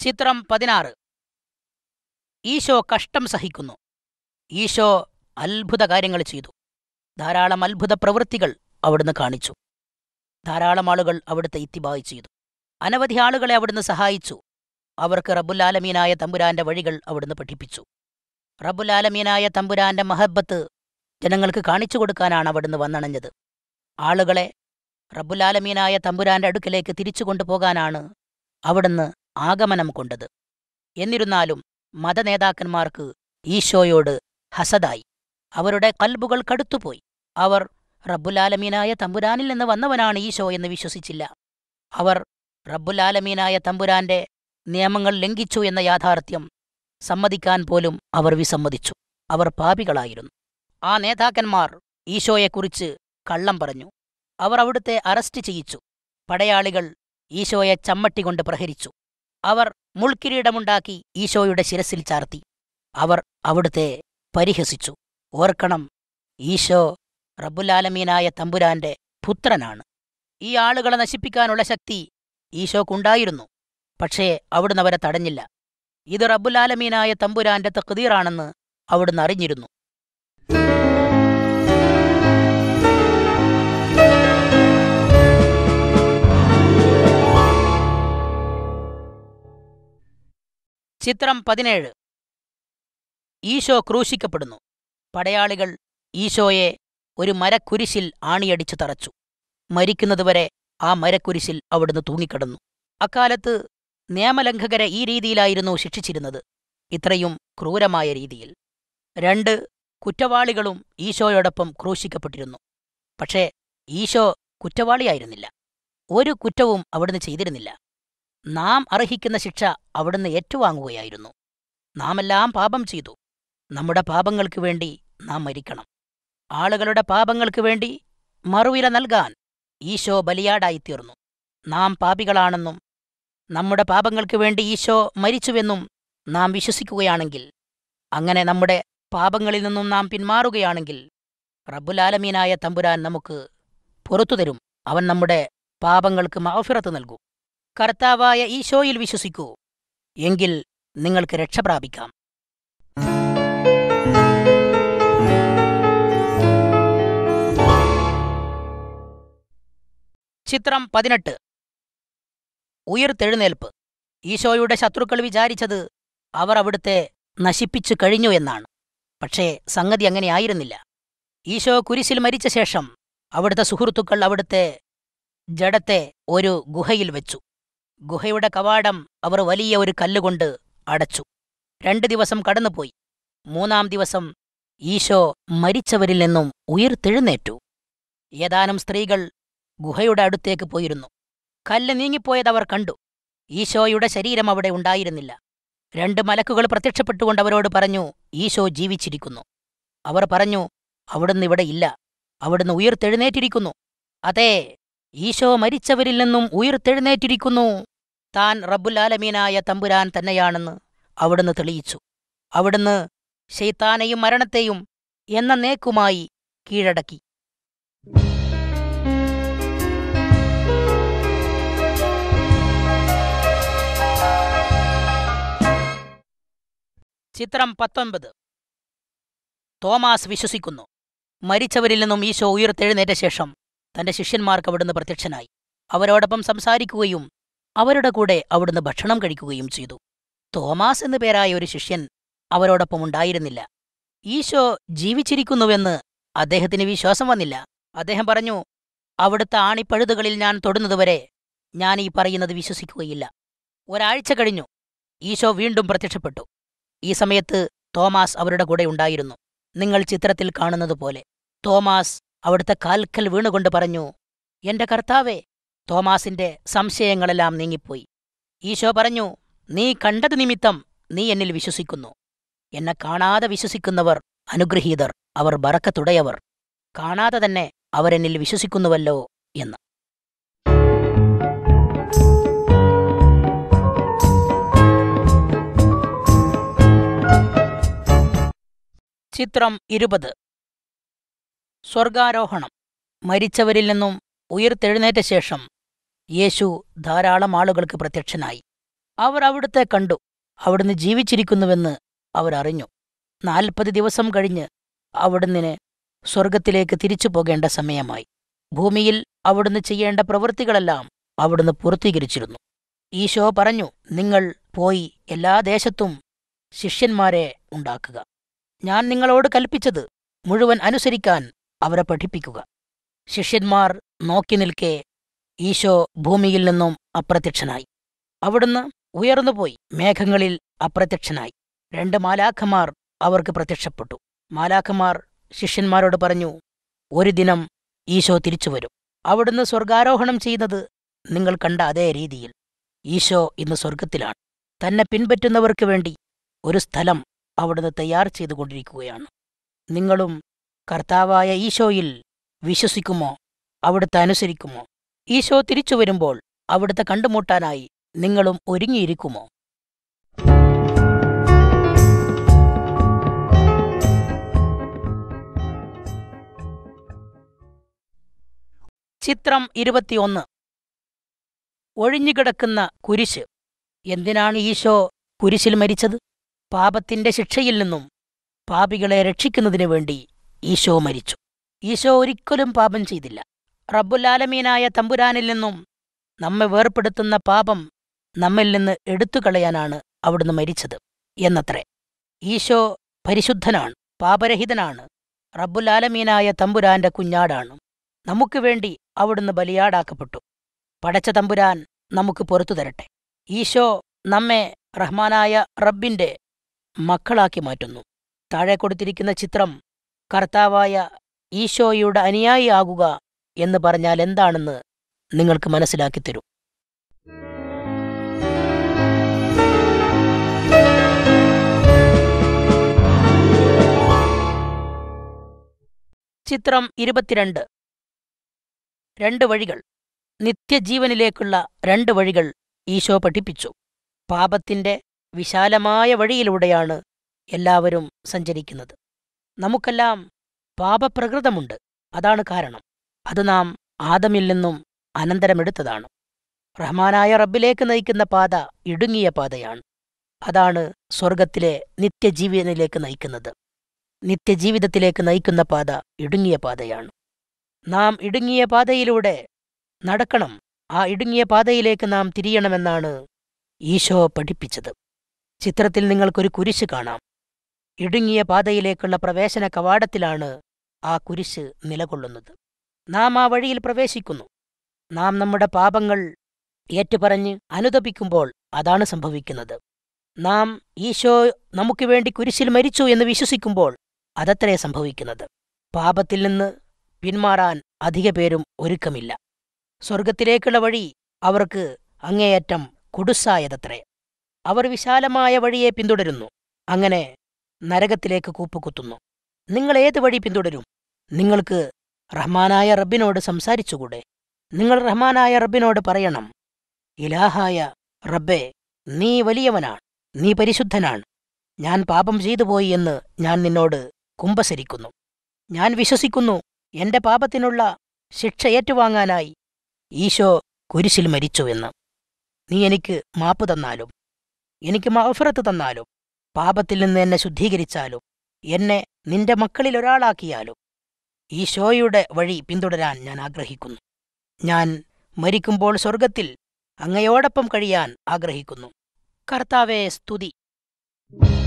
ചിത്രം പതിനാറ് ഈശോ കഷ്ടം സഹിക്കുന്നു ഈശോ അത്ഭുത കാര്യങ്ങൾ ചെയ്തു ധാരാളം അത്ഭുത പ്രവൃത്തികൾ അവിടുന്ന് കാണിച്ചു ധാരാളം ആളുകൾ അവിടുത്തെ ഇത്തിബായി ചെയ്തു അനവധി ആളുകളെ അവിടുന്ന് സഹായിച്ചു അവർക്ക് റബ്ബുലാലമീനായ തമ്പുരാന്റെ വഴികൾ അവിടുന്ന് പഠിപ്പിച്ചു റബ്ബുലാലമീനായ തമ്പുരാന്റെ മഹബത്ത് ജനങ്ങൾക്ക് കാണിച്ചു കൊടുക്കാനാണ് അവിടുന്ന് വന്നണഞ്ഞത് ആളുകളെ റബ്ബുലാലമീനായ തമ്പുരാന്റെ അടുക്കിലേക്ക് തിരിച്ചു കൊണ്ടുപോകാനാണ് അവിടുന്ന് ആഗമനം കൊണ്ടത് എന്നിരുന്നാലും മതനേതാക്കന്മാർക്ക് ഈശോയോട് ഹസദായി അവരുടെ കൽബുകൾ കടുത്തുപോയി അവർ റബ്ബുലാലമീനായ തമ്പുരാനിൽ നിന്ന് വന്നവനാണ് ഈശോ എന്ന് വിശ്വസിച്ചില്ല അവർ റബ്ബുലാലമീനായ തമ്പുരാന്റെ നിയമങ്ങൾ ലംഘിച്ചു എന്ന യാഥാർത്ഥ്യം സമ്മതിക്കാൻ പോലും അവർ വിസമ്മതിച്ചു അവർ പാപികളായിരുന്നു ആ നേതാക്കന്മാർ ഈശോയെക്കുറിച്ച് കള്ളം പറഞ്ഞു അവർ അവിടുത്തെ അറസ്റ്റ് ചെയ്യിച്ചു പടയാളികൾ ഈശോയെ ചമ്മട്ടികൊണ്ട് പ്രഹരിച്ചു അവർ മുൾക്കിരീടമുണ്ടാക്കി ഈശോയുടെ ശിരസിൽ ചാർത്തി അവർ അവിടുത്തെ പരിഹസിച്ചു ഓർക്കണം ഈശോ റബ്ബുലാലമീനായ തമ്പുരാന്റെ പുത്രനാണ് ഈ ആളുകളെ നശിപ്പിക്കാനുള്ള ശക്തി ഈശോക്കുണ്ടായിരുന്നു പക്ഷേ അവിടുന്ന് അവരെ തടഞ്ഞില്ല ഇത് റബ്ബുലാലമീനായ തമ്പുരാന്റെ തക്തീറാണെന്ന് അവിടുന്ന് അറിഞ്ഞിരുന്നു ചിത്രം പതിനേഴ് ഈശോ ക്രൂശിക്കപ്പെടുന്നു പടയാളികൾ ഈശോയെ ഒരു മരക്കുരിശിൽ ആണിയടിച്ചു തറച്ചു മരിക്കുന്നതുവരെ ആ മരക്കുരിശിൽ അവിടുന്ന് തൂങ്ങിക്കിടന്നു അക്കാലത്ത് നിയമലംഘകരെ ഈ രീതിയിലായിരുന്നു ശിക്ഷിച്ചിരുന്നത് ഇത്രയും ക്രൂരമായ രീതിയിൽ രണ്ട് കുറ്റവാളികളും ഈശോയോടൊപ്പം ക്രൂശിക്കപ്പെട്ടിരുന്നു പക്ഷേ ഈശോ കുറ്റവാളിയായിരുന്നില്ല ഒരു കുറ്റവും അവിടുന്ന് ചെയ്തിരുന്നില്ല നാം അർഹിക്കുന്ന ശിക്ഷ അവിടുന്ന് ഏറ്റുവാങ്ങുകയായിരുന്നു നാമെല്ലാം പാപം ചെയ്തു നമ്മുടെ പാപങ്ങൾക്ക് വേണ്ടി നാം മരിക്കണം ആളുകളുടെ പാപങ്ങൾക്ക് വേണ്ടി മറുവില നൽകാൻ ഈശോ ബലിയാടായിത്തീർന്നു നാം പാപികളാണെന്നും നമ്മുടെ പാപങ്ങൾക്ക് വേണ്ടി ഈശോ മരിച്ചുവെന്നും നാം വിശ്വസിക്കുകയാണെങ്കിൽ അങ്ങനെ നമ്മുടെ പാപങ്ങളിൽ നിന്നും നാം പിന്മാറുകയാണെങ്കിൽ റബ്ബുലാലമീനായ തമ്പുരാൻ നമുക്ക് പുറത്തുതരും അവൻ നമ്മുടെ പാപങ്ങൾക്ക് മാഫിറത്ത് നൽകും കർത്താവായ ഈശോയിൽ വിശ്വസിക്കൂ എങ്കിൽ നിങ്ങൾക്ക് രക്ഷ പ്രാപിക്കാം ചിത്രം പതിനെട്ട് ഉയിർത്തെഴുന്നേൽപ്പ് ഈശോയുടെ ശത്രുക്കൾ വിചാരിച്ചത് അവർ അവിടുത്തെ നശിപ്പിച്ചു കഴിഞ്ഞു എന്നാണ് പക്ഷേ സംഗതി അങ്ങനെയായിരുന്നില്ല ഈശോ കുരിശിൽ മരിച്ച ശേഷം അവിടുത്തെ സുഹൃത്തുക്കൾ അവിടുത്തെ ജഡത്തെ ഒരു ഗുഹയിൽ വെച്ചു ഗുഹയുടെ കവാടം അവർ വലിയ ഒരു കല്ലുകൊണ്ട് അടച്ചു രണ്ട് ദിവസം കടന്നുപോയി മൂന്നാം ദിവസം ഈശോ മരിച്ചവരിൽ നിന്നും ഉയിർത്തെഴുന്നേറ്റു ഏതാനും സ്ത്രീകൾ ഗുഹയുടെ അടുത്തേക്ക് പോയിരുന്നു കല്ല് നീങ്ങിപ്പോയതവർ കണ്ടു ഈശോയുടെ ശരീരം അവിടെ ഉണ്ടായിരുന്നില്ല രണ്ട് മലക്കുകൾ പ്രത്യക്ഷപ്പെട്ടുകൊണ്ട് അവരോട് പറഞ്ഞു ഈശോ ജീവിച്ചിരിക്കുന്നു അവർ പറഞ്ഞു അവിടുന്ന് ഇവിടെ ഇല്ല അവിടുന്ന് ഉയിർത്തെഴുന്നേറ്റിരിക്കുന്നു അതെ ഈശോ മരിച്ചവരിൽ നിന്നും ഉയിർത്തെഴുന്നേറ്റിരിക്കുന്നു താൻ റബ്ബുലാലമീനായ തമ്പുരാൻ തന്നെയാണെന്ന് അവിടുന്ന് തെളിയിച്ചു അവിടുന്ന് ശൈത്താനെയും മരണത്തെയും എന്ന നേക്കുമായി കീഴടക്കി ചിത്രം പത്തൊൻപത് തോമാസ് വിശ്വസിക്കുന്നു മരിച്ചവരിൽ നിന്നും ഈശോ ഉയർത്തെഴുന്നേറ്റ ശേഷം തന്റെ ശിഷ്യന്മാർക്ക് അവിടുന്ന് പ്രത്യക്ഷനായി അവരോടൊപ്പം സംസാരിക്കുകയും അവരുടെ കൂടെ അവിടുന്ന് ഭക്ഷണം കഴിക്കുകയും ചെയ്തു തോമാസ് എന്നു പേരായ ഒരു ശിഷ്യൻ അവരോടൊപ്പം ഉണ്ടായിരുന്നില്ല ഈശോ ജീവിച്ചിരിക്കുന്നുവെന്ന് അദ്ദേഹത്തിന് വിശ്വാസം വന്നില്ല അദ്ദേഹം പറഞ്ഞു അവിടുത്തെ ആണിപ്പഴുതുകളിൽ ഞാൻ തൊടുന്നതുവരെ ഞാൻ ഈ പറയുന്നത് വിശ്വസിക്കുകയില്ല ഒരാഴ്ച കഴിഞ്ഞു ഈശോ വീണ്ടും പ്രത്യക്ഷപ്പെട്ടു ഈ സമയത്ത് തോമാസ് അവരുടെ കൂടെ ഉണ്ടായിരുന്നു നിങ്ങൾ ചിത്രത്തിൽ കാണുന്നതുപോലെ തോമാസ് അവിടുത്തെ കാൽക്കൽ വീണുകൊണ്ട് പറഞ്ഞു എന്റെ കർത്താവേ തോമാസിന്റെ സംശയങ്ങളെല്ലാം നീങ്ങിപ്പോയി ഈശോ പറഞ്ഞു നീ കണ്ടത് നിമിത്തം നീ എന്നിൽ വിശ്വസിക്കുന്നു എന്നെ കാണാതെ വിശ്വസിക്കുന്നവർ അനുഗ്രഹീതർ അവർ ബറക്കത്തുടയവർ കാണാതെ തന്നെ അവരെന്നിൽ വിശ്വസിക്കുന്നുവല്ലോ എന്ന് ചിത്രം ഇരുപത് സ്വർഗാരോഹണം മരിച്ചവരിൽ നിന്നും ഉയർത്തെഴുന്നേറ്റ ശേഷം യേശു ധാരാളം ആളുകൾക്ക് പ്രത്യക്ഷനായി അവർ അവിടുത്തെ കണ്ടു അവിടുന്ന് ജീവിച്ചിരിക്കുന്നുവെന്ന് അവരറിഞ്ഞു നാൽപ്പത് ദിവസം കഴിഞ്ഞ് അവിടുന്ന് സ്വർഗത്തിലേക്ക് തിരിച്ചു പോകേണ്ട സമയമായി ഭൂമിയിൽ അവിടുന്ന് ചെയ്യേണ്ട പ്രവൃത്തികളെല്ലാം അവിടുന്ന് പൂർത്തീകരിച്ചിരുന്നു ഈശോ പറഞ്ഞു നിങ്ങൾ പോയി എല്ലാ ദേശത്തും ശിഷ്യന്മാരെ ഉണ്ടാക്കുക ഞാൻ നിങ്ങളോട് കൽപ്പിച്ചത് മുഴുവൻ അനുസരിക്കാൻ അവരെ പഠിപ്പിക്കുക ശിഷ്യന്മാർ നോക്കി നിൽക്കെ ഈശോ ഭൂമിയിൽ നിന്നും അപ്രത്യക്ഷനായി അവിടുന്ന് ഉയർന്നുപോയി മേഘങ്ങളിൽ അപ്രത്യക്ഷനായി രണ്ട് മാലാഖമാർ അവർക്ക് പ്രത്യക്ഷപ്പെട്ടു മാലാഖമാർ ശിഷ്യന്മാരോട് പറഞ്ഞു ഒരു ദിനം ഈശോ തിരിച്ചുവരും അവിടുന്ന് സ്വർഗാരോഹണം ചെയ്യുന്നത് നിങ്ങൾ കണ്ട അതേ രീതിയിൽ ഈശോ ഇന്ന് സ്വർഗത്തിലാണ് തന്നെ പിൻപറ്റുന്നവർക്ക് വേണ്ടി ഒരു സ്ഥലം അവിടുന്ന് തയ്യാർ ചെയ്തുകൊണ്ടിരിക്കുകയാണ് നിങ്ങളും കർത്താവായ ഈശോയിൽ വിശ്വസിക്കുമോ അവിടുത്തെ അനുസരിക്കുമോ ഈശോ തിരിച്ചു വരുമ്പോൾ അവിടുത്തെ കണ്ടുമുട്ടാനായി നിങ്ങളും ഒരുങ്ങിയിരിക്കുമോ ചിത്രം ഇരുപത്തിയൊന്ന് ഒഴിഞ്ഞുകിടക്കുന്ന കുരിശ് എന്തിനാണ് ഈശോ കുരിശിൽ മരിച്ചത് പാപത്തിന്റെ ശിക്ഷയിൽ നിന്നും പാപികളെ രക്ഷിക്കുന്നതിനു വേണ്ടി ഈശോ മരിച്ചു ഈശോ ഒരിക്കലും പാപം ചെയ്തില്ല റബ്ബുലാലമീനായ തമ്പുരാനിൽ നിന്നും നമ്മെ വേർപ്പെടുത്തുന്ന പാപം നമ്മിൽ നിന്ന് എടുത്തുകളയാനാണ് അവിടുന്ന് മരിച്ചത് എന്നത്രേ ഈശോ പരിശുദ്ധനാണ് പാപരഹിതനാണ് റബ്ബുലാലമീനായ തമ്പുരാന്റെ കുഞ്ഞാടാണ് നമുക്ക് വേണ്ടി അവിടുന്ന് ബലിയാടാക്കപ്പെട്ടു പടച്ച തമ്പുരാൻ നമുക്ക് പുറത്തു തരട്ടെ ഈശോ നമ്മെ റഹ്മാനായ റബ്ബിന്റെ മക്കളാക്കി മാറ്റുന്നു താഴെ കൊടുത്തിരിക്കുന്ന ചിത്രം കർത്താവായ ഈശോയുടെ അനുയായി ആകുക എന്ന് പറഞ്ഞാൽ എന്താണെന്ന് നിങ്ങൾക്ക് മനസ്സിലാക്കി തരും ചിത്രം ഇരുപത്തിരണ്ട് രണ്ട് വഴികൾ നിത്യജീവനിലേക്കുള്ള രണ്ട് വഴികൾ ഈശോ പഠിപ്പിച്ചു പാപത്തിന്റെ വിശാലമായ വഴിയിലൂടെയാണ് എല്ലാവരും സഞ്ചരിക്കുന്നത് നമുക്കെല്ലാം പാപപ്രകൃതമുണ്ട് അതാണ് കാരണം അത് നാം ആദമിൽ നിന്നും അനന്തരമെടുത്തതാണ് റഹ്മാനായ റബ്ബിലേക്ക് നയിക്കുന്ന പാത ഇടുങ്ങിയ പാതയാണ് അതാണ് സ്വർഗത്തിലെ നിത്യജീവനിലേക്ക് നയിക്കുന്നത് നിത്യജീവിതത്തിലേക്ക് നയിക്കുന്ന പാത ഇടുങ്ങിയ പാതയാണ് നാം ഇടുങ്ങിയ പാതയിലൂടെ നടക്കണം ആ ഇടുങ്ങിയ പാതയിലേക്ക് നാം തിരിയണമെന്നാണ് ഈശോ പഠിപ്പിച്ചത് ചിത്രത്തിൽ നിങ്ങൾക്കൊരു കുരിശ് കാണാം ഇടുങ്ങിയ പാതയിലേക്കുള്ള പ്രവേശന കവാടത്തിലാണ് ആ കുരിശ് നിലകൊള്ളുന്നത് നാം ആ വഴിയിൽ പ്രവേശിക്കുന്നു നാം നമ്മുടെ പാപങ്ങൾ ഏറ്റുപറഞ്ഞ് അനുതപിക്കുമ്പോൾ അതാണ് സംഭവിക്കുന്നത് നാം ഈശോ നമുക്ക് വേണ്ടി കുരിശിൽ മരിച്ചു എന്ന് വിശ്വസിക്കുമ്പോൾ അതത്രേ സംഭവിക്കുന്നത് പാപത്തിൽ നിന്ന് പിന്മാറാൻ അധിക പേരും ഒരുക്കമില്ല സ്വർഗത്തിലേക്കുള്ള വഴി അവർക്ക് അങ്ങേയറ്റം കുടുസായതത്രേ അവർ വിശാലമായ വഴിയെ പിന്തുടരുന്നു അങ്ങനെ നരകത്തിലേക്ക് കൂപ്പുകുത്തുന്നു നിങ്ങൾ ഏത് വഴി പിന്തുടരും നിങ്ങൾക്ക് റഹ്മാനായ റബ്ബിനോട് സംസാരിച്ചുകൂടെ നിങ്ങൾ റഹ്മാനായ റബ്ബിനോട് പറയണം ഇലാഹായ റബ്ബേ നീ വലിയവനാണ് നീ പരിശുദ്ധനാണ് ഞാൻ പാപം ചെയ്തുപോയി എന്ന് ഞാൻ നിന്നോട് കുമ്പസരിക്കുന്നു ഞാൻ വിശ്വസിക്കുന്നു എന്റെ പാപത്തിനുള്ള ശിക്ഷ ഏറ്റുവാങ്ങാനായി ഈശോ കുരിശിൽ മരിച്ചുവെന്ന് നീ എനിക്ക് മാപ്പ് തന്നാലും എനിക്ക് മഹഫറത്ത് തന്നാലും പാപത്തിൽ നിന്ന് എന്നെ ശുദ്ധീകരിച്ചാലും എന്നെ നിന്റെ മക്കളിൽ ഒരാളാക്കിയാലും ഈശോയുടെ വഴി പിന്തുടരാൻ ഞാൻ ആഗ്രഹിക്കുന്നു ഞാൻ മരിക്കുമ്പോൾ സ്വർഗത്തിൽ അങ്ങയോടൊപ്പം കഴിയാൻ ആഗ്രഹിക്കുന്നു കർത്താവെ സ്തുതി